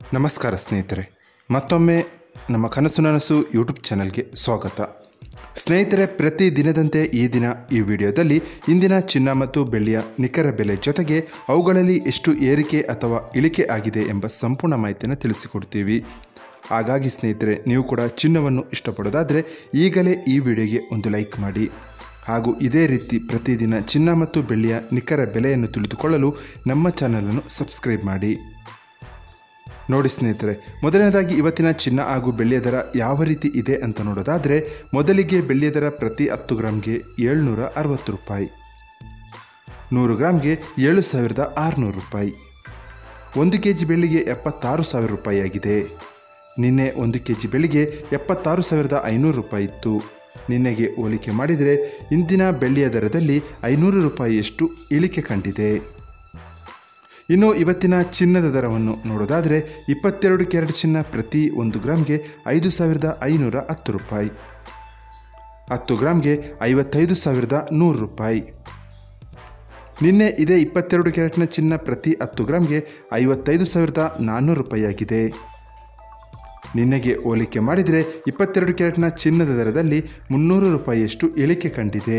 ನಮಸ್ಕಾರ ಸ್ನೇಹಿತರೆ ಮತ್ತೊಮ್ಮೆ ನಮ್ಮ ಕನಸು ನನಸು ಯೂಟ್ಯೂಬ್ ಚಾನಲ್ಗೆ ಸ್ವಾಗತ ಸ್ನೇಹಿತರೆ ಪ್ರತಿ ದಿನದಂತೆ ಈ ದಿನ ಈ ವಿಡಿಯೋದಲ್ಲಿ ಇಂದಿನ ಚಿನ್ನ ಮತ್ತು ಬೆಳ್ಳಿಯ ನಿಖರ ಬೆಲೆ ಜೊತೆಗೆ ಅವುಗಳಲ್ಲಿ ಎಷ್ಟು ಏರಿಕೆ ಅಥವಾ ಇಳಿಕೆ ಆಗಿದೆ ಎಂಬ ಸಂಪೂರ್ಣ ಮಾಹಿತಿಯನ್ನು ತಿಳಿಸಿಕೊಡ್ತೀವಿ ಹಾಗಾಗಿ ಸ್ನೇಹಿತರೆ ನೀವು ಕೂಡ ಚಿನ್ನವನ್ನು ಇಷ್ಟಪಡೋದಾದರೆ ಈಗಲೇ ಈ ವಿಡಿಯೋಗೆ ಒಂದು ಲೈಕ್ ಮಾಡಿ ಹಾಗೂ ಇದೇ ರೀತಿ ಪ್ರತಿದಿನ ಚಿನ್ನ ಮತ್ತು ಬೆಳ್ಳಿಯ ನಿಖರ ಬೆಲೆಯನ್ನು ತಿಳಿದುಕೊಳ್ಳಲು ನಮ್ಮ ಚಾನಲನ್ನು ಸಬ್ಸ್ಕ್ರೈಬ್ ಮಾಡಿ ನೋಡಿ ಸ್ನೇಹಿತರೆ ಮೊದಲನೇದಾಗಿ ಇವತ್ತಿನ ಚಿನ್ನ ಹಾಗೂ ಬೆಳ್ಳಿಯ ದರ ಯಾವ ರೀತಿ ಇದೆ ಅಂತ ನೋಡೋದಾದರೆ ಮೊದಲಿಗೆ ಬೆಳ್ಳಿಯ ದರ ಪ್ರತಿ ಹತ್ತು ಗ್ರಾಮ್ಗೆ ಏಳ್ನೂರ ಅರವತ್ತು ರೂಪಾಯಿ ನೂರು ಗ್ರಾಮ್ಗೆ ಏಳು ಸಾವಿರದ ಆರುನೂರು ರೂಪಾಯಿ ಒಂದು ಕೆ ಜಿ ಬೆಳ್ಳಿಗೆ ಎಪ್ಪತ್ತಾರು ಸಾವಿರ ರೂಪಾಯಿ ಆಗಿದೆ ನಿನ್ನೆ ಒಂದು ಕೆ ಜಿ ಬೆಳ್ಳಿಗೆ ಎಪ್ಪತ್ತಾರು ಸಾವಿರದ ಐನೂರು ರೂಪಾಯಿ ಇತ್ತು ನಿನ್ನೆಗೆ ಹೋಲಿಕೆ ಮಾಡಿದರೆ ಇಂದಿನ ಬೆಳ್ಳಿಯ ದರದಲ್ಲಿ ಐನೂರು ರೂಪಾಯಿಯಷ್ಟು ಇಳಿಕೆ ಕಂಡಿದೆ ಇನ್ನು ಇವತ್ತಿನ ಚಿನ್ನದ ದರವನ್ನು ನೋಡೋದಾದರೆ ಇಪ್ಪತ್ತೆರಡು ಕ್ಯಾರೆಟ್ ಚಿನ್ನ ಪ್ರತಿ ಒಂದು ಗ್ರಾಮ್ಗೆ ಐದು ಸಾವಿರದ ಐನೂರ ಹತ್ತು ರೂಪಾಯಿ ಹತ್ತು ಗ್ರಾಮ್ಗೆ ಐವತ್ತೈದು ಸಾವಿರದ ನೂರು ರೂಪಾಯಿ ನಿನ್ನೆ ಇದೇ ಇಪ್ಪತ್ತೆರಡು ಕ್ಯಾರೆಟ್ನ ಚಿನ್ನ ಪ್ರತಿ ಹತ್ತು ಗ್ರಾಮ್ಗೆ ಐವತ್ತೈದು ಸಾವಿರದ ನಾನ್ನೂರು ರೂಪಾಯಿ ಆಗಿದೆ ನಿನ್ನೆಗೆ ಹೋಲಿಕೆ ಮಾಡಿದರೆ ಇಪ್ಪತ್ತೆರಡು ಕ್ಯಾರೆಟ್ನ ಚಿನ್ನದ ದರದಲ್ಲಿ ಮುನ್ನೂರು ರೂಪಾಯಿಯಷ್ಟು ಇಳಿಕೆ ಕಂಡಿದೆ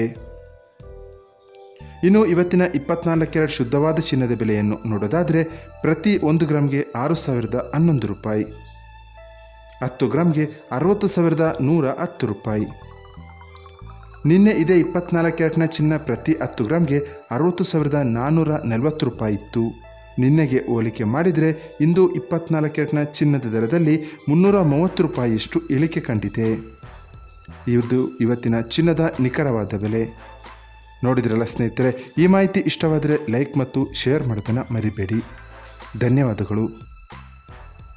ಇನ್ನು ಇವತ್ತಿನ ಇಪ್ಪತ್ನಾಲ್ಕು ಕ್ಯಾರೆಟ್ ಶುದ್ಧವಾದ ಚಿನ್ನದ ಬೆಲೆಯನ್ನು ನೋಡೋದಾದರೆ ಪ್ರತಿ ಒಂದು ಗ್ರಾಮ್ಗೆ ಆರು ಸಾವಿರದ ಹನ್ನೊಂದು ರೂಪಾಯಿ ಹತ್ತು ಗ್ರಾಮ್ಗೆ ಅರವತ್ತು ಸಾವಿರದ ನೂರ ಹತ್ತು ರೂಪಾಯಿ ನಿನ್ನೆ ಇದೇ ಇಪ್ಪತ್ನಾಲ್ಕು ಕ್ಯಾರೆಟ್ನ ಚಿನ್ನ ಪ್ರತಿ ಹತ್ತು ಗ್ರಾಮ್ಗೆ ಅರವತ್ತು ಸಾವಿರದ ನಾನ್ನೂರ ನಲವತ್ತು ರೂಪಾಯಿ ಇತ್ತು ನಿನ್ನೆಗೆ ಹೋಲಿಕೆ ಮಾಡಿದರೆ ಇಂದು ಇಪ್ಪತ್ನಾಲ್ಕು ಕ್ಯಾರೆಟ್ನ ಚಿನ್ನದ ದರದಲ್ಲಿ ಮುನ್ನೂರ ಮೂವತ್ತು ರೂಪಾಯಿಯಷ್ಟು ಇಳಿಕೆ ಕಂಡಿದೆ ಇದು ಇವತ್ತಿನ ಚಿನ್ನದ ನಿಖರವಾದ ಬೆಲೆ ನೋಡಿದ್ರಲ್ಲ ಸ್ನೇಹಿತರೆ ಈ ಮಾಹಿತಿ ಇಷ್ಟವಾದರೆ ಲೈಕ್ ಮತ್ತು ಶೇರ್ ಮಾಡೋದನ್ನು ಮರಿಬೇಡಿ ಧನ್ಯವಾದಗಳು